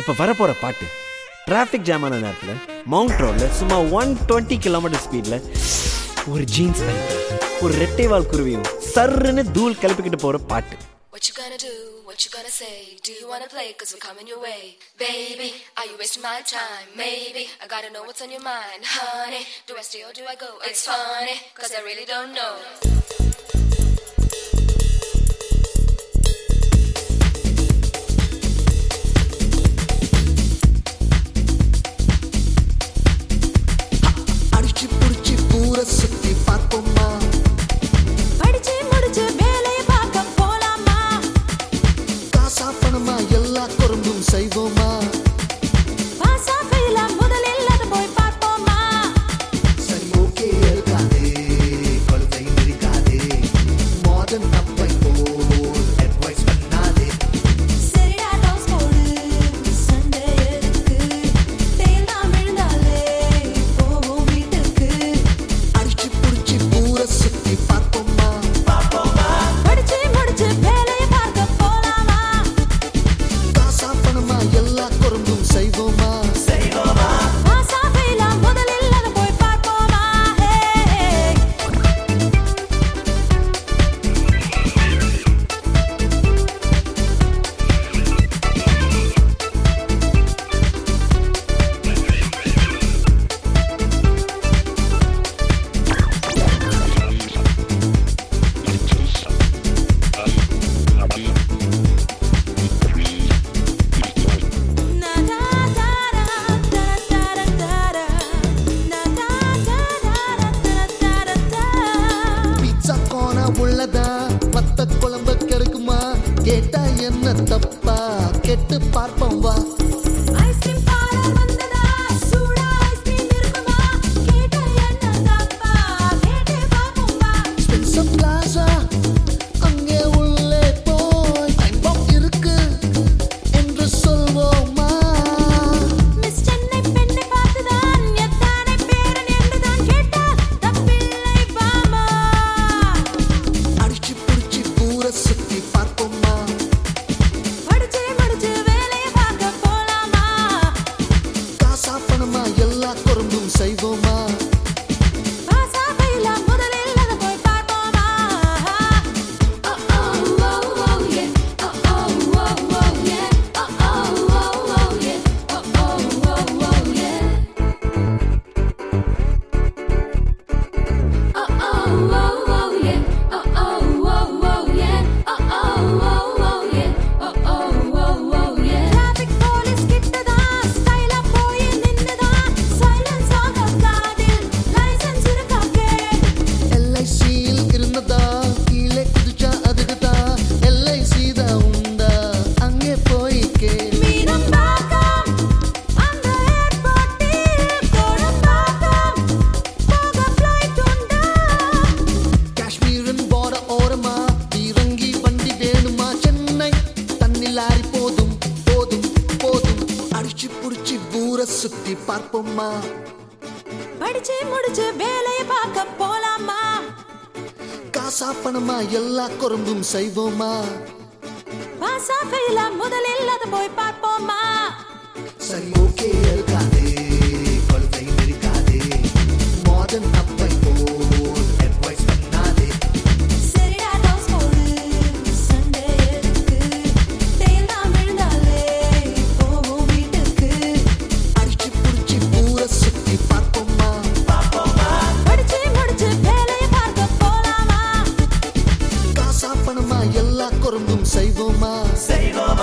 இப்போ வரப்போகிற பாட்டு டிராஃபிக் ஜாம் ஆன நேரத்தில் மவுண்ட் ரோடில் சும்மா ஒன் டுவெண்ட்டி கிலோமீட்டர் ஸ்பீடில் ஒரு ஜீன்ஸ் ஒரு ரெட்டை வால் குருவியும் சர்ருன்னு தூள் கிளப்பிக்கிட்டு போகிற பாட்டு What you gonna do? What you gonna say? Do you wanna play? Cause we're coming your way. Baby, are you wasting my time? Maybe. I gotta know what's on your mind. Honey, do I stay or do I go? It's funny, cause I really don't know. அடிச்சு புடிச்சு பூர சுத்தி பார்ப்போமா படிச்சு முடிச்சு வேலைய பார்க்க போலாமா காசா பணமா எல்லா குறும்பும் செய்வோமா பாசா ஃபெயிலா முதலில் அது போய் பார்ப்போமா சரி ஓகே இருக்காதே கழுத்தை நெரிக்காதே மாடர்ன் அப்பை போல் அட்வைஸ் பண்ணாதே சரிடா டவுஸ் போடு சண்டை எதுக்கு தேல் தான் விழுந்தாலே போவோம் வீட்டுக்கு அடிச்சு புடிச்சு பூர சுத்தி பார்ப்போமா படிச்சு முடிச்சு வேலைய பார்க்க போலாமா காசா பணமா எல்லா குறும்பும் செய்வோமா பாசா ஃபெயிலா முதலில் அது போய் பார்ப்போமா hey Na da da da da da da da Na da da da da da da da pizza கோனா உள்ளதா வத்த குழம்பு கெடுக்குமா கேட்டா என்ன தப்பா கெட்டு பார்ப்போம் வா ஐஸ்கிரீம் பார்லர் வந்ததா சூடா ஐஸ்கிரீம் இருக்குமா கேட்டா என்ன தப்பா கேட்டு பாப்போம் வா ஸ்பென்சர் பிளாசா அங்கே உள்ளே போய் டைம் பாம் இருக்கு என்று சொல்வோமா மிஸ் சென்னை பெண்ணை பார்த்துதான் எத்தனை பேரன் என்றுதான் கேட்டா தப்பில்லை பாமா அடிச்சு புடிச்சு பூர சுத்தி பார்ப்போமா படிச்சு முடிச்சு வேலைய பார்க்க போலாமா காசா பணமா எல்லா குறும்பும் செய்வோமா பாசா ஃபெயிலா முதலில் அதை போய் பார்ப்போமா Oh oh oh oh yeah. Oh oh oh oh yeah. Oh oh oh oh yeah. Oh oh oh oh yeah. Oh oh oh oh yeah. Oh oh oh oh yeah. Oh oh oh oh yeah. Oh oh oh oh yeah. Traffic police கிட்டதான் ஸ்டைலா போய் நின்னுதான் silence ஆக காதில் licence இருக்கா gate எல்ஐசியில் இருந்ததா கீழே குதிச்சா அதுக்குதா LIC தான் உண்டா அங்கே போய் கேள் மீனம்பாக்கம் அந்த ஏர்போர்ட்டில் கோடம்பாக்கம் போக ஃப்ளைட் உண்டா காஷ்மீரின் போற ஓரமா இறங்கி வண்டி வேணுமா சென்னை தண்ணி லாரி போதும் போதும் போதும் அடிச்சு புடிச்சு ஊரை சுத்தி பார்ப்போமா படிச்சு முடிச்சு வேலைய பார்க்க போலாமா காசா பணமா எல்லா குறும்பும் செய்வோமா பாசா ஃபெயிலா முதலில் அதை போய் பார்ப்போமா சரி ஓகே இருக்காதே கழுத்தை நெரிக்காதே மாடர்ன் அப்பை போல் அட்வைஸ் பண்ணாதே சரிடா டவுஸ் போடு சண்டை எதுக்கு தேல் தான் விழுந்தாலே போவோம் வீட்டுக்கு அடிச்சு புடிச்சு ஊரை சுத்தி பார்ப்போமா படிச்சு முடிச்சு வேலைய பார்க்க போலாமா காசா பணமா எல்லா குறும்பும் செய்வோமா செய்வோமா